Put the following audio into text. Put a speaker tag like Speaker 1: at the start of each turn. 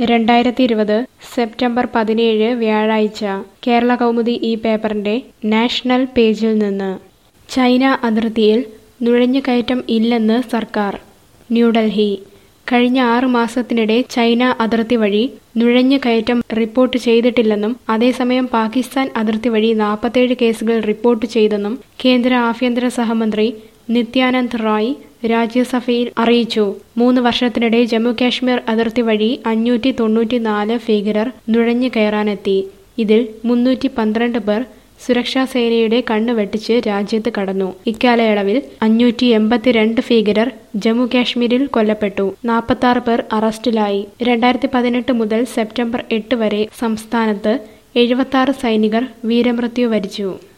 Speaker 1: രണ്ടായിരത്തി ഇരുപത് സെപ്റ്റംബർ പതിനേഴ് വ്യാഴാഴ്ച കേരള കൗമുദി ഈ പേപ്പറിന്റെ നാഷണൽ പേജിൽ നിന്ന് ചൈന അതിർത്തിയിൽ നുഴഞ്ഞുകയറ്റം ഇല്ലെന്ന് സർക്കാർ ന്യൂഡൽഹി കഴിഞ്ഞ ആറു മാസത്തിനിടെ ചൈന അതിർത്തി വഴി നുഴഞ്ഞുകയറ്റം റിപ്പോർട്ട് ചെയ്തിട്ടില്ലെന്നും അതേസമയം പാകിസ്ഥാൻ അതിർത്തി വഴി നാൽപ്പത്തേഴ് കേസുകൾ റിപ്പോർട്ട് ചെയ്തെന്നും കേന്ദ്ര ആഭ്യന്തര സഹമന്ത്രി നിത്യാനന്ദ് റായ് രാജ്യസഭയിൽ അറിയിച്ചു മൂന്ന് വർഷത്തിനിടെ ജമ്മു കാശ്മീർ അതിർത്തി വഴി അഞ്ഞൂറ്റി തൊണ്ണൂറ്റിനാല് ഭീകരർ നുഴഞ്ഞു കയറാനെത്തി ഇതിൽ മുന്നൂറ്റി പന്ത്രണ്ട് പേർ സുരക്ഷാ സേനയുടെ കണ്ണ് വെട്ടിച്ച് രാജ്യത്ത് കടന്നു ഇക്കാലയളവിൽ അഞ്ഞൂറ്റി എൺപത്തിരണ്ട് ഭീകരർ ജമ്മു കാശ്മീരിൽ കൊല്ലപ്പെട്ടു നാൽപ്പത്തി പേർ അറസ്റ്റിലായി രണ്ടായിരത്തി പതിനെട്ട് മുതൽ സെപ്റ്റംബർ എട്ട് വരെ സംസ്ഥാനത്ത് എഴുപത്തി സൈനികർ വീരമൃത്യു വരിച്ചു